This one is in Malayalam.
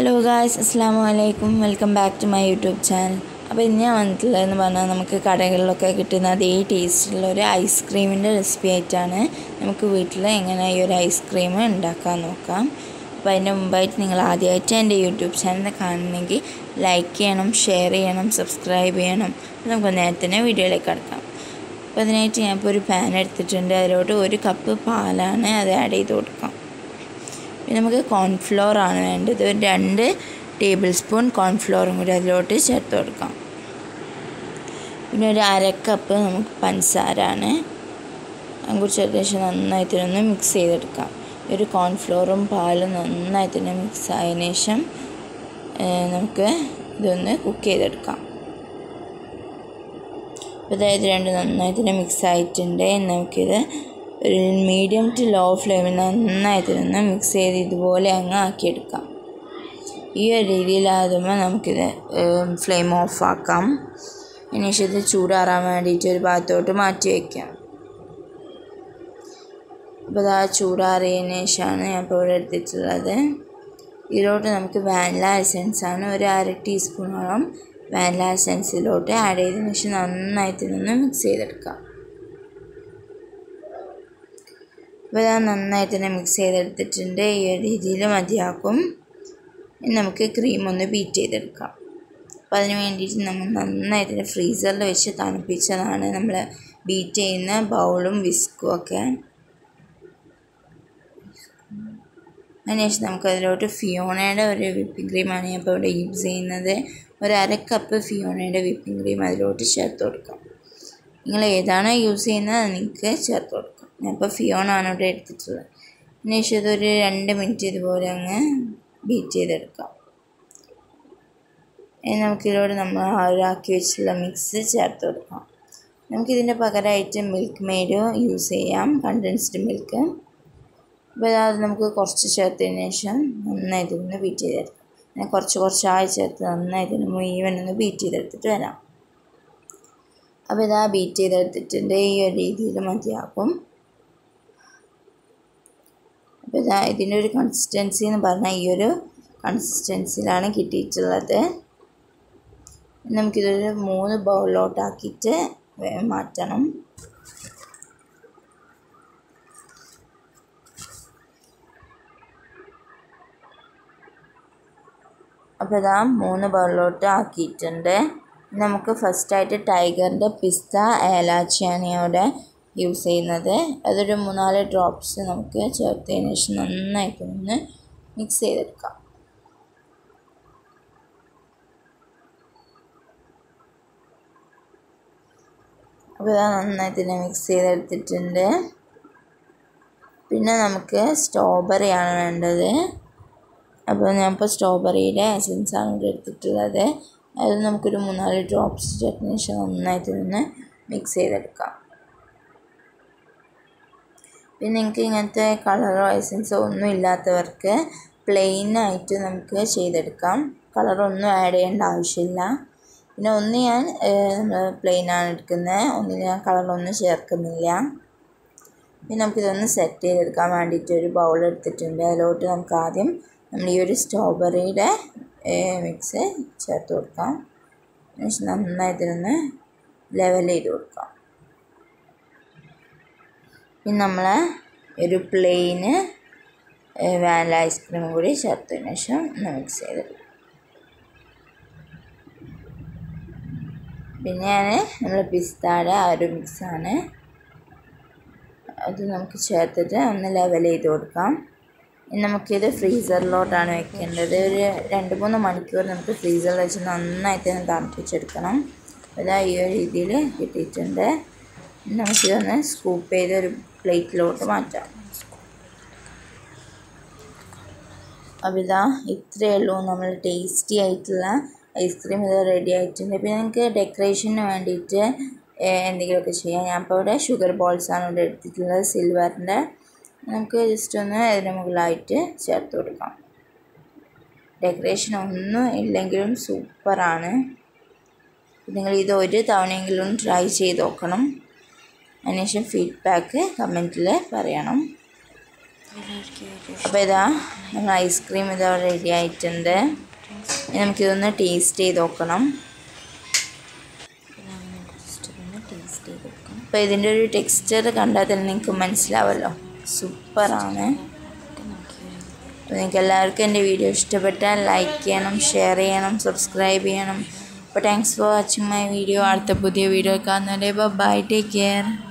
ഹലോ ഗായ്സ് അസ്സാം വലൈക്കും welcome back to my YouTube channel അപ്പോൾ ഇന്ന് ഞാൻ വന്നിട്ടുള്ളതെന്ന് പറഞ്ഞാൽ നമുക്ക് കടകളിലൊക്കെ കിട്ടുന്ന അതേ ടേസ്റ്റുള്ള ഒരു ഐസ്ക്രീമിൻ്റെ റെസിപ്പി ആയിട്ടാണ് നമുക്ക് വീട്ടിൽ എങ്ങനെ ഈ ഒരു ഐസ്ക്രീം ഉണ്ടാക്കാൻ നോക്കാം അപ്പോൾ അതിൻ്റെ മുമ്പായിട്ട് നിങ്ങൾ ആദ്യമായിട്ട് എൻ്റെ യൂട്യൂബ് ചാനൽ കാണണമെങ്കിൽ ലൈക്ക് ചെയ്യണം ഷെയർ ചെയ്യണം സബ്സ്ക്രൈബ് ചെയ്യണം അപ്പോൾ നമുക്ക് നേരത്തെ തന്നെ വീഡിയോയിലേക്ക് കിടക്കാം അപ്പോൾ അതിനായിട്ട് ഞാനിപ്പോൾ ഒരു പാൻ എടുത്തിട്ടുണ്ട് അതിലോട്ട് ഒരു കപ്പ് പാലാണ് അത് ആഡ് ചെയ്ത് കൊടുക്കാം പിന്നെ നമുക്ക് കോൺഫ്ലോർ ആണ് വേണ്ടത് ഒരു രണ്ട് ടേബിൾ സ്പൂൺ കോൺഫ്ലോറും കൂടി അതിലോട്ട് ചേർത്ത് കൊടുക്കാം പിന്നെ ഒരു അര കപ്പ് നമുക്ക് പഞ്ചസാരാണ് അതും കൂടി ചേർത്ത ശേഷം നന്നായിട്ടൊന്ന് മിക്സ് ചെയ്തെടുക്കാം ഒരു കോൺഫ്ലോറും പാലും നന്നായിട്ടൊന്ന് മിക്സ് ആയതിനു ശേഷം നമുക്ക് ഇതൊന്ന് കുക്ക് ചെയ്തെടുക്കാം അപ്പോൾ അതായത് രണ്ട് നന്നായിട്ട് മിക്സ് ആയിട്ടുണ്ട് നമുക്കിത് ഒരു മീഡിയം ടു ലോ ഫ്ലെയിമിൽ നന്നായിട്ട് നിന്ന് മിക്സ് ചെയ്ത് ഇതുപോലെ അങ്ങ് ആക്കിയെടുക്കാം ഈ ഒരു രീതിയിലാകുമ്പോൾ നമുക്കിത് ഫ്ലെയിം ഓഫ് ആക്കാം അതിനുശേഷം ഇത് ചൂടാറാൻ വേണ്ടിയിട്ട് ഒരു ഭാഗത്തോട്ട് മാറ്റി വയ്ക്കാം അപ്പോൾ അത് ആ ചൂടാറിയതിന് ശേഷമാണ് ഞാൻ ഇപ്പോൾ ഇവിടെ എടുത്തിട്ടുള്ളത് ഇതിലോട്ട് നമുക്ക് വാനില എസെൻസ് ആണ് ഒരു അര ടീസ്പൂണോളം വാനില എസെൻസിലോട്ട് ആഡ് ചെയ്തതിന് ശേഷം നന്നായിട്ട് നിന്ന് മിക്സ് ചെയ്തെടുക്കാം അപ്പോൾ അത് നന്നായിട്ട് തന്നെ മിക്സ് ചെയ്തെടുത്തിട്ടുണ്ട് ഈ ഒരു രീതിയിൽ മതിയാക്കും ഇനി നമുക്ക് ക്രീം ഒന്ന് ബീറ്റ് ചെയ്തെടുക്കാം അപ്പോൾ അതിന് വേണ്ടിയിട്ട് നമ്മൾ നന്നായിട്ട് തന്നെ ഫ്രീസറിൽ വെച്ച് തണുപ്പിച്ചതാണ് നമ്മൾ ബീറ്റ് ചെയ്യുന്ന ബൗളും വിസ്കും ഒക്കെ അതിനുശേഷം നമുക്ക് അതിലോട്ട് ഫിയോണയുടെ ഒരു വിപ്പിംഗ് ക്രീമാണ് ഞാൻ ഇപ്പോൾ ഇവിടെ യൂസ് ചെയ്യുന്നത് ഒരു അര കപ്പ് ഫിയോണയുടെ വിപ്പിംഗ് ക്രീം അതിലോട്ട് ചേർത്ത് കൊടുക്കാം നിങ്ങൾ ഏതാണോ യൂസ് ചെയ്യുന്നത് അത് നിങ്ങൾക്ക് ചേർത്ത് കൊടുക്കാം ഞാനിപ്പോൾ ഫിയോണാണ് ഇവിടെ എടുത്തിട്ടുള്ളത് അതിനുശേഷം ഇതൊരു രണ്ട് മിനിറ്റ് ഇതുപോലെ അങ്ങ് ബീറ്റ് ചെയ്തെടുക്കാം ഇനി നമുക്കിതിലൂടെ നമ്മൾ ആക്കി വെച്ചിട്ടുള്ള മിക്സ് ചേർത്ത് കൊടുക്കാം നമുക്കിതിൻ്റെ പകരമായിട്ട് മിൽക്ക് മെയ്ഡ് യൂസ് ചെയ്യാം കണ്ടൻസ്ഡ് മിൽക്ക് അപ്പോൾ അത് നമുക്ക് കുറച്ച് ചേർത്തതിന് ശേഷം നന്നായിട്ട് ഒന്ന് ബീറ്റ് ചെയ്തെടുക്കാം പിന്നെ കുറച്ച് കുറച്ചായി ചേർത്ത് നന്നായിട്ട് മുഴുവൻ ഒന്ന് ബീറ്റ് ചെയ്തെടുത്തിട്ട് വരാം അപ്പോൾ ഇതാ ബീറ്റ് ചെയ്തെടുത്തിട്ടുണ്ട് ഈ ഒരു രീതിയിൽ മതിയാക്കും അപ്പോൾ ഇതാ ഇതിൻ്റെ ഒരു കൺസിസ്റ്റൻസി എന്ന് പറഞ്ഞാൽ ഈ ഒരു കൺസിസ്റ്റൻസിയിലാണ് കിട്ടിയിട്ടുള്ളത് നമുക്കിതൊരു മൂന്ന് ബൗളിലോട്ടാക്കിയിട്ട് മാറ്റണം അപ്പോൾ ഇതാ മൂന്ന് ബൗളിലോട്ട് ആക്കിയിട്ടുണ്ട് നമുക്ക് ഫസ്റ്റായിട്ട് ടൈഗറിൻ്റെ പിസ്ത ഏലാച്ചിയാണ് ഇവിടെ യൂസ് ചെയ്യുന്നത് അതൊരു മൂന്നാല് ഡ്രോപ്സ് നമുക്ക് ചേർത്തതിന് ശേഷം നന്നായിട്ട് ഒന്ന് മിക്സ് ചെയ്തെടുക്കാം അപ്പോൾ ഇത് നന്നായിട്ട് തന്നെ മിക്സ് ചെയ്തെടുത്തിട്ടുണ്ട് പിന്നെ നമുക്ക് സ്ട്രോബെറിയാണ് വേണ്ടത് അപ്പോൾ ഞാനിപ്പോൾ സ്ട്രോബെറിയുടെ എസൻസാണ് ഇവിടെ എടുത്തിട്ടുള്ളത് അത് നമുക്കൊരു മൂന്നാല് ഡ്രോപ്സ് ചേർത്തതിന് ശേഷം നന്നായിട്ട് നിന്ന് മിക്സ് ചെയ്തെടുക്കാം പിന്നെ നിങ്ങൾക്ക് ഇങ്ങനത്തെ കളറോ എസൻസോ ഒന്നും ഇല്ലാത്തവർക്ക് പ്ലെയിൻ ആയിട്ട് നമുക്ക് ചെയ്തെടുക്കാം കളറൊന്നും ആഡ് ചെയ്യേണ്ട ആവശ്യമില്ല പിന്നെ ഒന്ന് ഞാൻ നമ്മൾ പ്ലെയിൻ ആണ് എടുക്കുന്നത് ഒന്നിന് ഞാൻ കളറൊന്നും ചേർക്കുന്നില്ല പിന്നെ നമുക്കിതൊന്ന് സെറ്റ് ചെയ്തെടുക്കാൻ വേണ്ടിയിട്ട് ഒരു ബൗൾ എടുത്തിട്ടുണ്ട് അതിലോട്ട് നമുക്ക് ആദ്യം നമ്മൾ ഈ ഒരു സ്ട്രോബെറിയുടെ മിക്സ് ചേർത്ത് കൊടുക്കാം നന്നായിട്ടൊന്ന് ലെവൽ ചെയ്ത് കൊടുക്കാം പിന്നെ നമ്മൾ ഒരു പ്ലെയിന് വാനില ഐസ്ക്രീമും കൂടി ചേർത്തതിന് ശേഷം ഒന്ന് മിക്സ് ചെയ്തെടുക്കും പിന്നെ ഞാൻ നമ്മൾ പിസ്താടെ ആ ഒരു മിക്സാണ് അത് നമുക്ക് ചേർത്തിട്ട് ഒന്ന് ലെവൽ ചെയ്ത് കൊടുക്കാം നമുക്കിത് ഫ്രീസറിലോട്ടാണ് വെക്കേണ്ടത് ഒരു രണ്ട് മൂന്ന് മണിക്കൂർ നമുക്ക് ഫ്രീസറിൽ വെച്ച് നന്നായിട്ട് തന്നെ തണുപ്പിച്ചെടുക്കണം അതാ ഈ ഒരു രീതിയിൽ കിട്ടിയിട്ടുണ്ട് നമുക്കിതൊന്ന് സ്കൂപ്പ് ചെയ്ത് ഒരു പ്ലേറ്റിലോട്ട് മാറ്റാം അപ്പോൾ ഇതാ ഇത്രയേ ഉള്ളൂ നമ്മൾ ടേസ്റ്റി ആയിട്ടുള്ള ഐസ്ക്രീം ഇത് റെഡി ആയിട്ടുണ്ട് പിന്നെ നിങ്ങൾക്ക് ഡെക്കറേഷന് വേണ്ടിയിട്ട് എന്തെങ്കിലുമൊക്കെ ചെയ്യാം ഞാൻ ഇപ്പോൾ ഇവിടെ ഷുഗർ ബോൾസാണ് ഇവിടെ എടുത്തിട്ടുള്ളത് സിൽവറിൻ്റെ നമുക്ക് ജസ്റ്റ് ഒന്ന് അതിന് മുകളിലായിട്ട് ചേർത്ത് കൊടുക്കാം ഡെക്കറേഷൻ ഒന്നും ഇല്ലെങ്കിലും സൂപ്പറാണ് നിങ്ങൾ ഇത് ഒരു തവണയെങ്കിലും ട്രൈ ചെയ്ത് നോക്കണം അതിനുശേഷം ഫീഡ്ബാക്ക് കമൻറ്റിൽ പറയണം അപ്പോൾ ഇതാ നമ്മൾ ഐസ്ക്രീം ഇതാ റെഡി ആയിട്ടുണ്ട് ഇനി നമുക്കിതൊന്ന് ടേസ്റ്റ് ചെയ്ത് നോക്കണം അപ്പോൾ ഇതിൻ്റെ ഒരു ടെക്സ്ചർ കണ്ടാൽ തന്നെ നിങ്ങൾക്ക് മനസ്സിലാവല്ലോ സൂപ്പറാണ് അപ്പോൾ നിങ്ങൾക്ക് എല്ലാവർക്കും എൻ്റെ വീഡിയോ ഇഷ്ടപ്പെട്ടാൽ ലൈക്ക് ചെയ്യണം ഷെയർ ചെയ്യണം സബ്സ്ക്രൈബ് ചെയ്യണം അപ്പോൾ thanks for watching my video അടുത്ത പുതിയ വീഡിയോ കാണുന്നവരെ ബൈ ടേക്ക് കെയർ